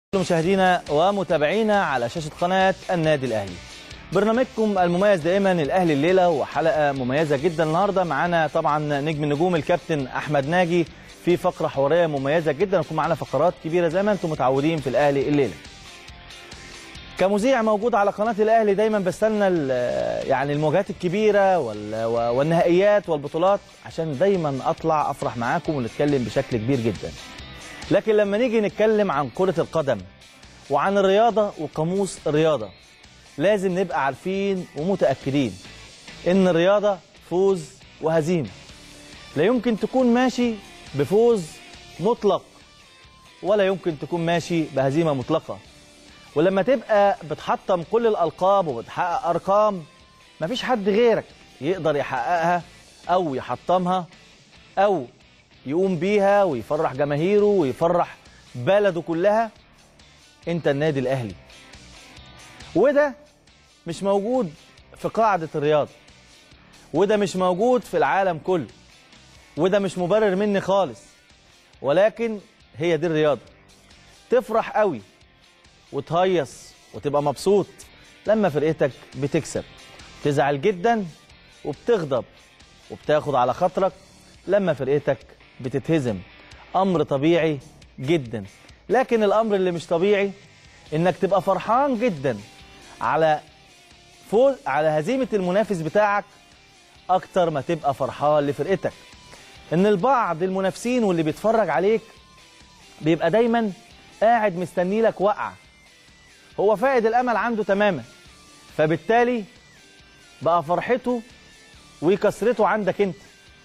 مشاهدينا ومتابعينا على شاشة قناة النادي الأهلي برنامجكم المميز دائما الأهلي الليلة وحلقة مميزة جدا النهاردة معانا طبعا نجم النجوم الكابتن أحمد ناجي في فقرة حوارية مميزة جدا ويكون معانا فقرات كبيرة زي ما انتم متعودين في الأهلي الليلة كمذيع موجود على قناة الأهلي دايما بستنى ال- يعني المواجهات الكبيرة وال- والنهائيات والبطولات عشان دايما أطلع أفرح معاكم ونتكلم بشكل كبير جدا لكن لما نيجي نتكلم عن كرة القدم وعن الرياضة وقاموس الرياضة لازم نبقى عارفين ومتأكدين إن الرياضة فوز وهزيمة لا يمكن تكون ماشي بفوز مطلق ولا يمكن تكون ماشي بهزيمة مطلقة ولما تبقى بتحطم كل الألقاب وبتحقق أرقام مفيش حد غيرك يقدر يحققها أو يحطمها أو يقوم بيها ويفرح جماهيره ويفرح بلده كلها انت النادي الاهلي وده مش موجود في قاعدة الرياضة وده مش موجود في العالم كله وده مش مبرر مني خالص ولكن هي دي الرياضة تفرح قوي وتهيص وتبقى مبسوط لما فرقتك بتكسب تزعل جدا وبتغضب وبتاخد على خاطرك لما فرقتك بتتهزم امر طبيعي جدا لكن الامر اللي مش طبيعي انك تبقى فرحان جدا على فوز على هزيمه المنافس بتاعك اكتر ما تبقى فرحان لفرقتك ان البعض المنافسين واللي بيتفرج عليك بيبقى دايما قاعد مستني لك وقعه هو فائد الامل عنده تماما فبالتالي بقى فرحته وكسرته عندك انت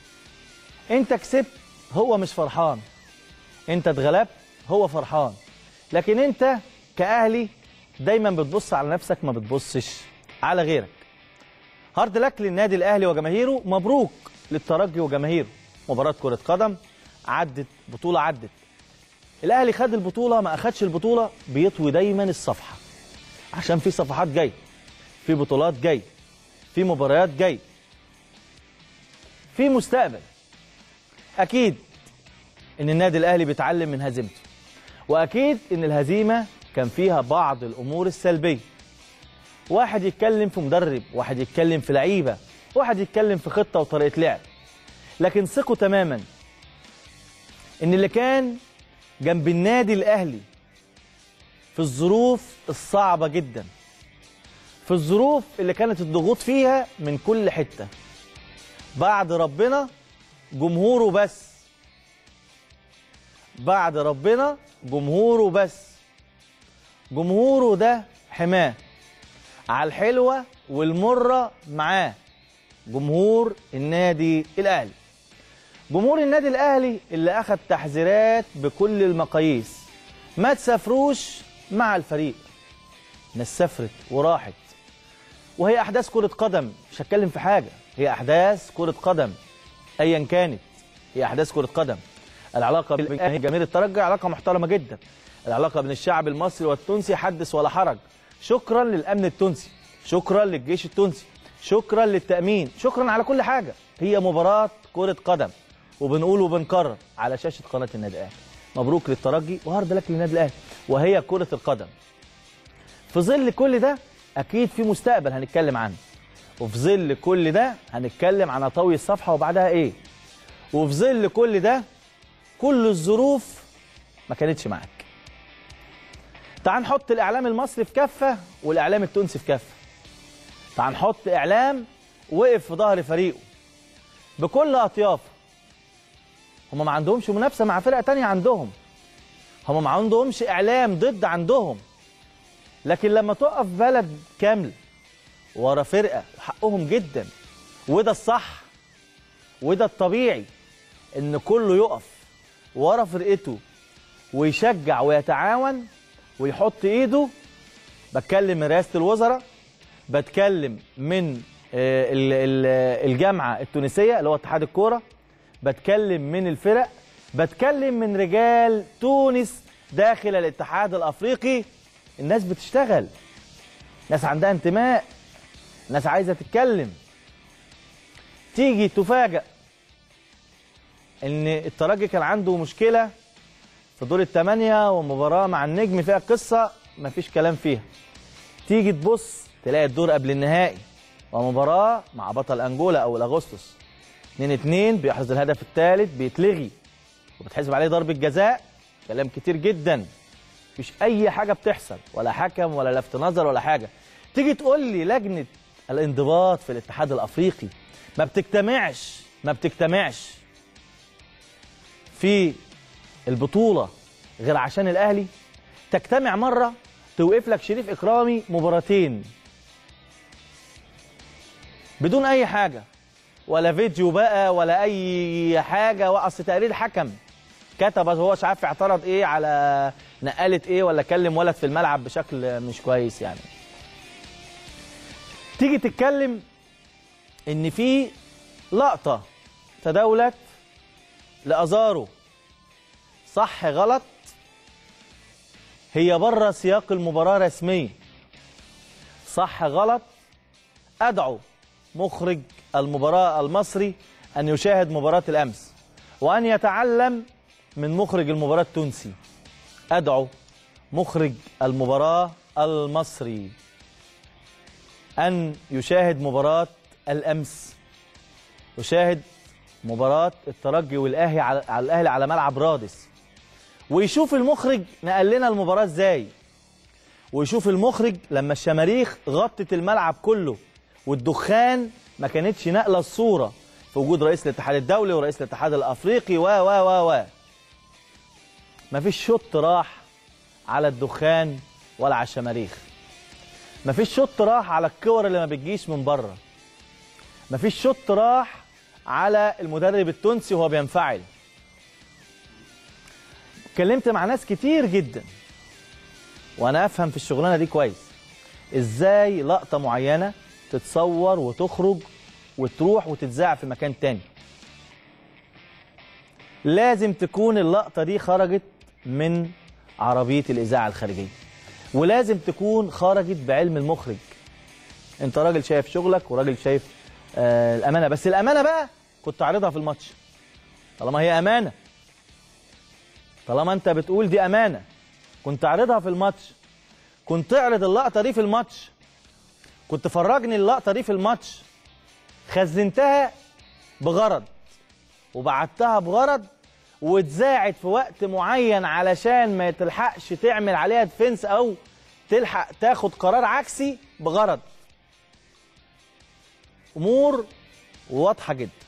انت كسبت هو مش فرحان انت اتغلبت هو فرحان لكن انت كاهلي دايما بتبص على نفسك ما بتبصش على غيرك هارد لك للنادي الاهلي وجماهيره مبروك للترجي وجماهيره مباراه كره قدم عدت بطوله عدت الاهلي خد البطوله ما اخدش البطوله بيطوي دايما الصفحه عشان في صفحات جايه في بطولات جايه في مباريات جايه في مستقبل اكيد ان النادي الاهلي بيتعلم من هزيمته واكيد ان الهزيمه كان فيها بعض الامور السلبيه واحد يتكلم في مدرب واحد يتكلم في لعيبه واحد يتكلم في خطه وطريقه لعب لكن ثقوا تماما ان اللي كان جنب النادي الاهلي في الظروف الصعبه جدا في الظروف اللي كانت الضغوط فيها من كل حته بعد ربنا جمهوره بس بعد ربنا جمهوره بس جمهوره ده حماه على الحلوة والمرة معاه جمهور النادي الأهلي جمهور النادي الأهلي اللي أخذ تحذيرات بكل المقاييس ما تسافروش مع الفريق ناس سافرت وراحت وهي أحداث كرة قدم مش هتكلم في حاجة هي أحداث كرة قدم أيا كانت هي أحداث كرة قدم العلاقة بين جماهير الترجي علاقة محترمة جدا العلاقة بين الشعب المصري والتونسي حدث ولا حرج شكرا للأمن التونسي شكرا للجيش التونسي شكرا للتأمين شكرا على كل حاجة هي مباراة كرة قدم وبنقول وبنكرر على شاشة قناة النادي الأهلي مبروك للترجي وهارد لك للنادي الأهلي وهي كرة القدم في ظل كل ده أكيد في مستقبل هنتكلم عنه وفي ظل كل ده هنتكلم عن طوي الصفحة وبعدها إيه وفي ظل كل ده كل الظروف ما كانتش معاك تعال نحط الاعلام المصري في كفه والاعلام التونسي في كفه تعال نحط اعلام وقف في ظهر فريقه بكل اطيافه هم ما عندهمش منافسه مع فرقه تانية عندهم هم ما عندهمش اعلام ضد عندهم لكن لما تقف بلد كامل ورا فرقه حقهم جدا وده الصح وده الطبيعي ان كله يقف ورا فرقته ويشجع ويتعاون ويحط ايده بتكلم من رئاسه الوزراء بتكلم من آه، ال- ال- الجامعه التونسيه اللي هو اتحاد الكوره بتكلم من الفرق بتكلم من رجال تونس داخل الاتحاد الافريقي الناس بتشتغل ناس عندها انتماء ناس عايزه تتكلم تيجي تفاجأ ان الترجي كان عنده مشكله في في دور الثمانيه ومباراه مع النجم فيها قصه مفيش كلام فيها تيجي تبص تلاقي الدور قبل النهائي ومباراه مع بطل انجولا او الاغسطس 2 2 بيحرز الهدف الثالث بيتلغي وبتحسب عليه ضربه جزاء كلام كتير جدا مفيش اي حاجه بتحصل ولا حكم ولا لفت نظر ولا حاجه تيجي تقول لي لجنه الانضباط في الاتحاد الافريقي ما بتجتمعش ما بتجتمعش في البطوله غير عشان الاهلي تجتمع مره توقف لك شريف اكرامي مباراتين بدون اي حاجه ولا فيديو بقى ولا اي حاجه واصل تقرير حكم كتب هو مش عارف اعترض ايه على نقاله ايه ولا كلم ولد في الملعب بشكل مش كويس يعني تيجي تتكلم ان في لقطه تداولت لازارو صح غلط هي بره سياق المباراه رسميا صح غلط ادعو مخرج المباراه المصري ان يشاهد مباراه الامس وان يتعلم من مخرج المباراه التونسي ادعو مخرج المباراه المصري ان يشاهد مباراه الامس يشاهد مباراه الترجي والاهلي على على الاهلي على ملعب رادس ويشوف المخرج نقل لنا المباراه ازاي ويشوف المخرج لما الشماريخ غطت الملعب كله والدخان ما كانتش نقله الصوره في وجود رئيس الاتحاد الدولي ورئيس الاتحاد الافريقي و و و و مفيش شوط راح على الدخان ولا على الشماريخ مفيش شوط راح على الكور اللي ما بتجيش من بره مفيش شوط راح على المدرب التونسي وهو بينفعل اتكلمت مع ناس كتير جدا وانا افهم في الشغلانه دي كويس ازاي لقطه معينه تتصور وتخرج وتروح وتتذاع في مكان تاني لازم تكون اللقطه دي خرجت من عربيه الاذاعه الخارجيه ولازم تكون خرجت بعلم المخرج انت راجل شايف شغلك وراجل شايف آه الامانه بس الامانه بقى كنت عارضها في الماتش طالما هي امانه طالما انت بتقول دي امانه كنت عارضها في الماتش كنت تعرض اللقطه دي في الماتش كنت فرجني اللقطه دي في الماتش خزنتها بغرض وبعتها بغرض واتذاعت في وقت معين علشان ما تلحقش تعمل عليها ديفنس او تلحق تاخد قرار عكسي بغرض امور واضحه جدا